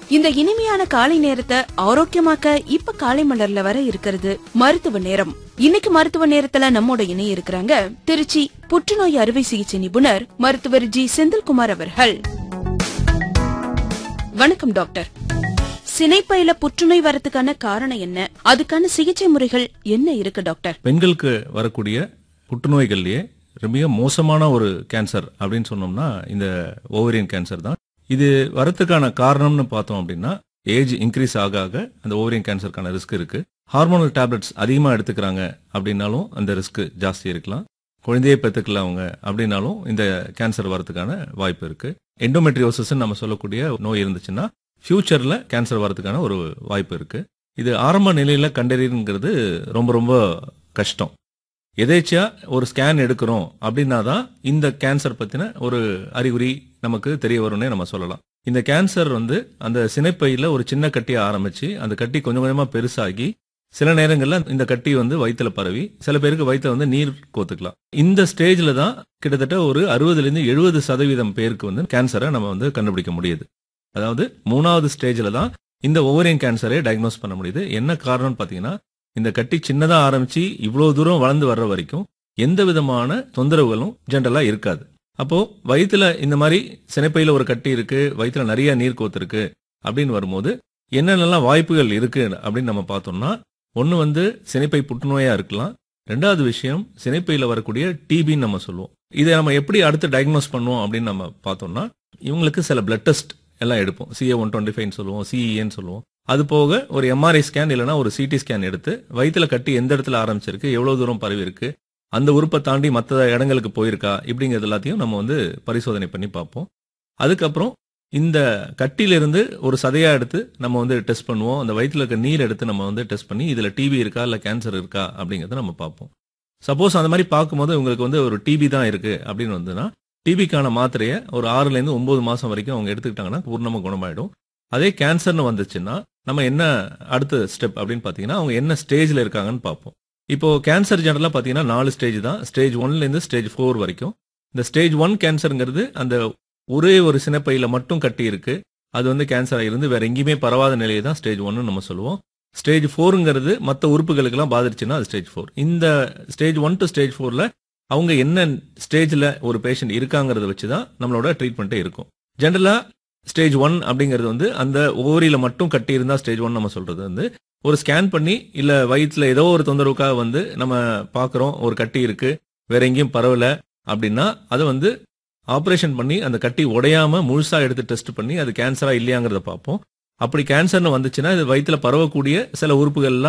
இந்த இனிமையான காலை நேரத்தை ஆரோக்கியமாக்க இப்ப காலை மலர்ல வர இருக்கிறது மருத்துவ நேரம் இன்னைக்கு மருத்துவ நேரத்துல நம்மோட இணைய இருக்கிறாங்க திருச்சி புற்றுநோய் அறுவை சிகிச்சை நிபுணர் மருத்துவர் ஜி செந்தில்குமார் அவர்கள் வணக்கம் டாக்டர் சினைப்பையில புற்றுநோய் வரதுக்கான காரணம் என்ன அதுக்கான சிகிச்சை முறைகள் என்ன இருக்கு டாக்டர் பெண்களுக்கு வரக்கூடிய புற்றுநோய்கள்லயே மிக மோசமான ஒரு கேன்சர் அப்படின்னு சொன்னோம்னா இந்த ஓவரியன் கேன்சர் தான் இது வரத்துக்கான காரணம்னு பார்த்தோம் அப்படின்னா ஏஜ் இன்க்ரீஸ் ஆக ஆக அந்த ஓவரியன் கேன்சருக்கான ரிஸ்க் இருக்கு ஹார்மோனல் டேப்லெட்ஸ் அதிகமா எடுத்துக்கிறாங்க அப்படின்னாலும் அந்த ரிஸ்க் ஜாஸ்தி இருக்கலாம் குழந்தையே பெற்றுக்கல அவங்க அப்படின்னாலும் இந்த கேன்சர் வரதுக்கான வாய்ப்பு இருக்கு எண்டோமெட்ரியோசிஸ் நம்ம சொல்லக்கூடிய நோய் இருந்துச்சுன்னா ஃபியூச்சர்ல கேன்சர் வரதுக்கான ஒரு வாய்ப்பு இருக்கு இது ஆரம்ப நிலையில கண்டறியங்கிறது ரொம்ப ரொம்ப கஷ்டம் எதேச்சியா ஒரு ஸ்கேன் எடுக்கிறோம் அப்படின்னா தான் இந்த கேன்சர் பத்தின ஒரு அறிகுறி நமக்கு தெரிய வரும்னே நம்ம சொல்லலாம் இந்த கேன்சர் வந்து அந்த சினைப்பையில ஒரு சின்ன கட்டியை ஆரம்பிச்சு அந்த கட்டி கொஞ்சம் கொஞ்சமா பெருசாகி சில நேரங்கள்ல இந்த கட்டி வந்து வயித்துல பரவி சில பேருக்கு வயித்துல வந்து நீர் கோத்துக்கலாம் இந்த ஸ்டேஜ்ல தான் கிட்டத்தட்ட ஒரு அறுபதுல இருந்து எழுபது சதவீதம் பேருக்கு வந்து கேன்சரை நம்ம வந்து கண்டுபிடிக்க முடியுது அதாவது மூணாவது ஸ்டேஜ்ல தான் இந்த ஓவரியன் கேன்சரை டயக்னோஸ் பண்ண முடியுது என்ன காரணம்னு பாத்தீங்கன்னா இந்த கட்டி சின்னதா ஆரம்பிச்சு இவ்வளவு தூரம் வளர்ந்து வர்ற வரைக்கும் எந்த விதமான தொந்தரவுகளும் ஜென்ரலா இருக்காது அப்போ வயித்துல இந்த மாதிரி சினைப்பையில ஒரு கட்டி இருக்கு வயித்துல நிறைய நீர் கோத்து இருக்கு அப்படின்னு வரும்போது என்னென்னலாம் வாய்ப்புகள் இருக்கு அப்படின்னு நம்ம பார்த்தோம்னா ஒன்னு வந்து சினைப்பை புற்றுநோயா இருக்கலாம் ரெண்டாவது விஷயம் சினைப்பையில வரக்கூடிய டிபின்னு நம்ம சொல்லுவோம் இதை நம்ம எப்படி அடுத்து டயக்னோஸ் பண்ணுவோம் அப்படின்னு நம்ம பார்த்தோம்னா இவங்களுக்கு சில பிளட் டெஸ்ட் எல்லாம் எடுப்போம் சிஏ ஒன் டுவெண்ட்டி ஃபைவ் சொல்லுவோம் சிஇஏன்னு சொல்லுவோம் அது போக ஒரு எம்ஆர்ஐ ஸ்கேன் இல்லைன்னா ஒரு சிடி ஸ்கேன் எடுத்து வயித்துல கட்டி எந்த இடத்துல ஆரம்பிச்சிருக்கு எவ்வளவு தூரம் பரவி இருக்கு அந்த உறுப்பை தாண்டி மற்ற இடங்களுக்கு போயிருக்கா இப்படிங்கிறது எல்லாத்தையும் நம்ம வந்து பரிசோதனை பண்ணி பார்ப்போம் அதுக்கப்புறம் இந்த கட்டியிலிருந்து ஒரு சதையா எடுத்து நம்ம வந்து டெஸ்ட் பண்ணுவோம் அந்த வயிற்றுல இருக்க நீர் எடுத்து நம்ம வந்து டெஸ்ட் பண்ணி இதுல டிபி இருக்கா இல்ல கேன்சர் இருக்கா அப்படிங்கறத நம்ம பார்ப்போம் சப்போஸ் அந்த மாதிரி பார்க்கும்போது உங்களுக்கு வந்து ஒரு டிபி தான் இருக்கு அப்படின்னு வந்துன்னா டிபிக்கான மாத்திரையை ஒரு ஆறுல இருந்து ஒன்பது மாசம் வரைக்கும் அவங்க எடுத்துக்கிட்டாங்கன்னா பூர்ணமா குணமாயிடும் அதே கேன்சர்னு வந்துச்சுன்னா நம்ம என்ன அடுத்த ஸ்டெப் அப்படின்னு பாத்தீங்கன்னா அவங்க என்ன ஸ்டேஜ்ல இருக்காங்கன்னு பார்ப்போம் இப்போ கேன்சர் ஜெனரலா பாத்தீங்கன்னா நாலு ஸ்டேஜ் தான் ஸ்டேஜ் ஒன்ல இருந்து ஸ்டேஜ் ஃபோர் வரைக்கும் இந்த ஸ்டேஜ் ஒன் கேன்சருங்கிறது அந்த ஒரே ஒரு சினைப்பையில மட்டும் கட்டி இருக்கு அது வந்து கேன்சர் இருந்து வேற எங்கேயுமே பரவாத நிலையை தான் ஸ்டேஜ் ஒன்னு நம்ம சொல்லுவோம் ஸ்டேஜ் ஃபோருங்கிறது மற்ற உறுப்புகளுக்கெல்லாம் பாதிச்சுன்னா அது ஸ்டேஜ் ஃபோர் இந்த ஸ்டேஜ் ஒன் டு ஸ்டேஜ் ஃபோர்ல அவங்க என்ன ஸ்டேஜ்ல ஒரு பேஷண்ட் இருக்காங்கிறத வச்சு தான் நம்மளோட ட்ரீட்மெண்ட்டே இருக்கும் ஜென்ரலா ஸ்டேஜ் ஒன் அப்படிங்கிறது வந்து அந்த ஓவரியில மட்டும் கட்டி இருந்தா ஸ்டேஜ் ஒன் நம்ம சொல்றது வந்து ஒரு ஸ்கேன் பண்ணி இல்ல வயிற்றுல ஏதோ ஒரு தொந்தரவுக்காக வந்து நம்ம பாக்குறோம் ஒரு கட்டி இருக்கு வேற எங்கேயும் பரவல அப்படின்னா அதை வந்து ஆபரேஷன் பண்ணி அந்த கட்டி உடையாம முழுசா எடுத்து டெஸ்ட் பண்ணி அது கேன்சரா இல்லையாங்கிறத பார்ப்போம் அப்படி கேன்சர்னு வந்துச்சுன்னா இது வயிற்றுல பரவக்கூடிய சில உறுப்புகள்லாம்